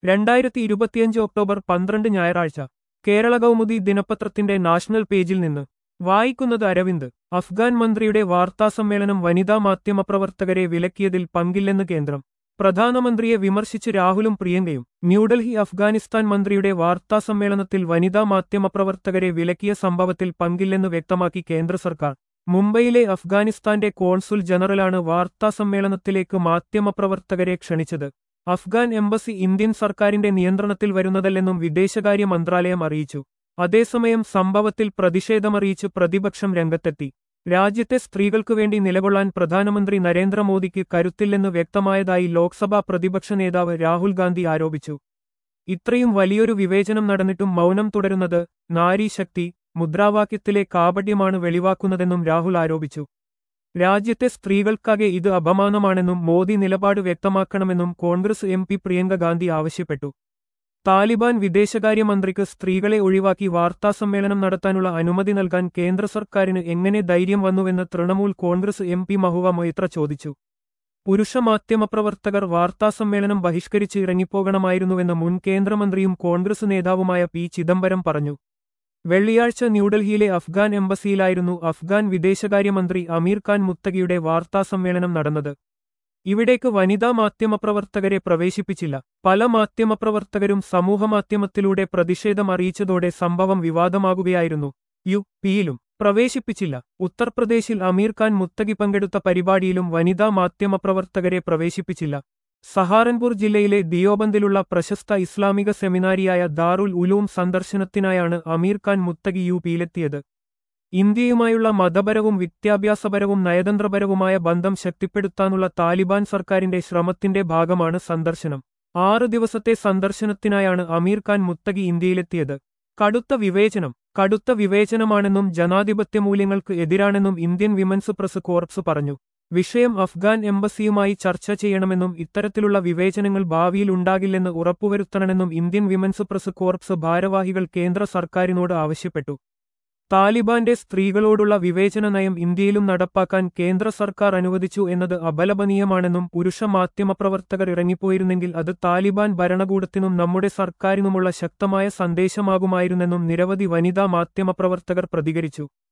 രണ്ടായിരത്തി ഇരുപത്തിയഞ്ച് ഒക്ടോബർ പന്ത്രണ്ട് ഞായറാഴ്ച കേരള കൗമുദി ദിനപത്രത്തിന്റെ നാഷണൽ പേജിൽ നിന്ന് വായിക്കുന്നത് അരവിന്ദ് അഫ്ഗാൻ മന്ത്രിയുടെ വാർത്താസമ്മേളനം വനിതാ മാധ്യമപ്രവർത്തകരെ വിലക്കിയതിൽ പങ്കില്ലെന്ന് കേന്ദ്രം പ്രധാനമന്ത്രിയെ വിമർശിച്ച് രാഹുലും പ്രിയങ്കയും ന്യൂഡൽഹി അഫ്ഗാനിസ്ഥാൻ മന്ത്രിയുടെ വാർത്താസമ്മേളനത്തിൽ വനിതാ മാധ്യമപ്രവർത്തകരെ വിലക്കിയ സംഭവത്തിൽ പങ്കില്ലെന്ന് വ്യക്തമാക്കി കേന്ദ്ര സർക്കാർ മുംബൈയിലെ അഫ്ഗാനിസ്ഥാന്റെ കോൺസുൽ ജനറലാണ് വാർത്താസമ്മേളനത്തിലേക്ക് മാധ്യമപ്രവർത്തകരെ ക്ഷണിച്ചത് അഫ്ഗാൻ എംബസി ഇന്ത്യൻ സർക്കാരിന്റെ നിയന്ത്രണത്തിൽ വരുന്നതല്ലെന്നും വിദേശകാര്യ മന്ത്രാലയം അറിയിച്ചു അതേസമയം സംഭവത്തിൽ പ്രതിഷേധമറിയിച്ച് പ്രതിപക്ഷം രംഗത്തെത്തി രാജ്യത്തെ സ്ത്രീകൾക്കു വേണ്ടി നിലകൊള്ളാൻ പ്രധാനമന്ത്രി നരേന്ദ്രമോദിക്ക് കരുത്തില്ലെന്ന് വ്യക്തമായതായി ലോക്സഭാ പ്രതിപക്ഷ നേതാവ് രാഹുൽ ഗാന്ധി ആരോപിച്ചു ഇത്രയും വലിയൊരു വിവേചനം നടന്നിട്ടും മൗനം തുടരുന്നത് നാരീശക്തി മുദ്രാവാക്യത്തിലെ കാപട്യമാണ് വെളിവാക്കുന്നതെന്നും രാഹുൽ ആരോപിച്ചു രാജ്യത്തെ സ്ത്രീകൾക്കാകെ ഇത് അപമാനമാണെന്നും മോദി നിലപാട് വ്യക്തമാക്കണമെന്നും കോൺഗ്രസ് എം പി പ്രിയങ്ക ഗാന്ധി ആവശ്യപ്പെട്ടു താലിബാൻ വിദേശകാര്യമന്ത്രിക്ക് സ്ത്രീകളെ ഒഴിവാക്കി വാർത്താസമ്മേളനം നടത്താനുള്ള അനുമതി നൽകാൻ കേന്ദ്ര സർക്കാരിന് എങ്ങനെ ധൈര്യം വന്നുവെന്ന് തൃണമൂൽ കോൺഗ്രസ് എം പി മഹുവ മൊയ്ത്ര ചോദിച്ചു പുരുഷ മാധ്യമപ്രവർത്തകർ വാർത്താസമ്മേളനം ബഹിഷ്കരിച്ച് ഇറങ്ങിപ്പോകണമായിരുന്നുവെന്ന് മുൻ കേന്ദ്രമന്ത്രിയും കോൺഗ്രസ് നേതാവുമായ പി ചിദംബരം പറഞ്ഞു വെള്ളിയാഴ്ച ന്യൂഡൽഹിയിലെ അഫ്ഗാൻ എംബസിയിലായിരുന്നു അഫ്ഗാൻ വിദേശകാര്യമന്ത്രി അമീർ ഖാൻ മുത്തകിയുടെ വാർത്താസമ്മേളനം നടന്നത് ഇവിടേക്ക് വനിതാ മാധ്യമപ്രവർത്തകരെ പ്രവേശിപ്പിച്ചില്ല പല മാധ്യമപ്രവർത്തകരും സമൂഹമാധ്യമത്തിലൂടെ പ്രതിഷേധം അറിയിച്ചതോടെ സംഭവം വിവാദമാകുകയായിരുന്നു യു പിയിലും പ്രവേശിപ്പിച്ചില്ല ഉത്തർപ്രദേശിൽ അമീർ ഖാൻ മുത്തകി പങ്കെടുത്ത പരിപാടിയിലും വനിതാ മാധ്യമപ്രവർത്തകരെ പ്രവേശിപ്പിച്ചില്ല സഹാറൻപൂർ ജില്ലയിലെ ദിയോബന്ദിലുള്ള പ്രശസ്ത ഇസ്ലാമിക സെമിനാരിയായ ദാറുൽ ഉലൂം സന്ദർശനത്തിനായാണ് അമീർ ഖാൻ മുത്തകി യു പിയിലെത്തിയത് ഇന്ത്യയുമായുള്ള മതപരവും വിദ്യാഭ്യാസപരവും നയതന്ത്രപരവുമായ ബന്ധം ശക്തിപ്പെടുത്താനുള്ള താലിബാൻ സർക്കാരിന്റെ ശ്രമത്തിന്റെ ഭാഗമാണ് സന്ദർശനം ആറ് ദിവസത്തെ സന്ദർശനത്തിനായാണ് അമീർ ഖാൻ മുത്തകി ഇന്ത്യയിലെത്തിയത് കടുത്ത വിവേചനം കടുത്ത വിവേചനമാണെന്നും ജനാധിപത്യ മൂല്യങ്ങൾക്ക് എതിരാണെന്നും ഇന്ത്യൻ വിമൻസ് പ്രസ് കോർപ്സ് പറഞ്ഞു വിഷയം അഫ്ഗാൻ എംബസിയുമായി ചർച്ച ചെയ്യണമെന്നും ഇത്തരത്തിലുള്ള വിവേചനങ്ങൾ ഭാവിയിൽ ഉണ്ടാകില്ലെന്ന് ഉറപ്പുവരുത്തണമെന്നും ഇന്ത്യൻ വിമൻസ് പ്രസ് കോർപ്സ് ഭാരവാഹികൾ കേന്ദ്ര സർക്കാരിനോട് ആവശ്യപ്പെട്ടു താലിബാന്റെ സ്ത്രീകളോടുള്ള വിവേചന നയം ഇന്ത്യയിലും നടപ്പാക്കാൻ കേന്ദ്ര സർക്കാർ അനുവദിച്ചു എന്നത് അപലപനീയമാണെന്നും പുരുഷ മാധ്യമപ്രവർത്തകർ ഇറങ്ങിപ്പോയിരുന്നെങ്കിൽ അത് താലിബാൻ ഭരണകൂടത്തിനും നമ്മുടെ സർക്കാരിനുമുള്ള ശക്തമായ സന്ദേശമാകുമായിരുന്നെന്നും നിരവധി വനിതാ മാധ്യമപ്രവർത്തകർ പ്രതികരിച്ചു